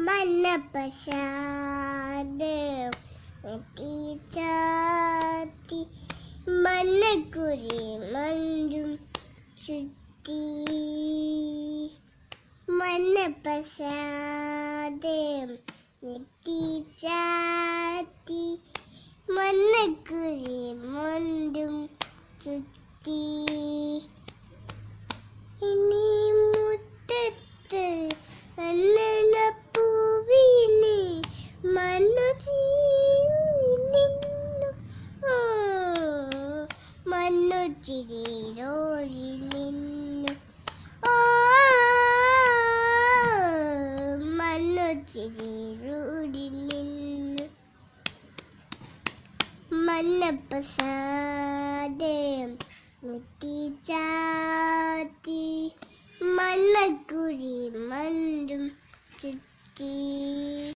മന്നപ്രസാദ് ചാത്തി മന്നക്കുരി മണ്ടും ചുറ്റി മന്നപ്രസാദ് ചാത്തി മന്നക്കുരി മണ്ടും ചുറ്റി ഇനി മുറ്റത്ത് അന്നന പൂവിനെ മണ്ണുചിരിന്നു മണ്ണുചിരിരോടി നിന്നു ഓ മണ്ണുചിരിരോടി നിന്നു മന്നപ്രസാദേ ചാത്തി മണ്ണക്കുരി മണ്ടും ചുറ്റി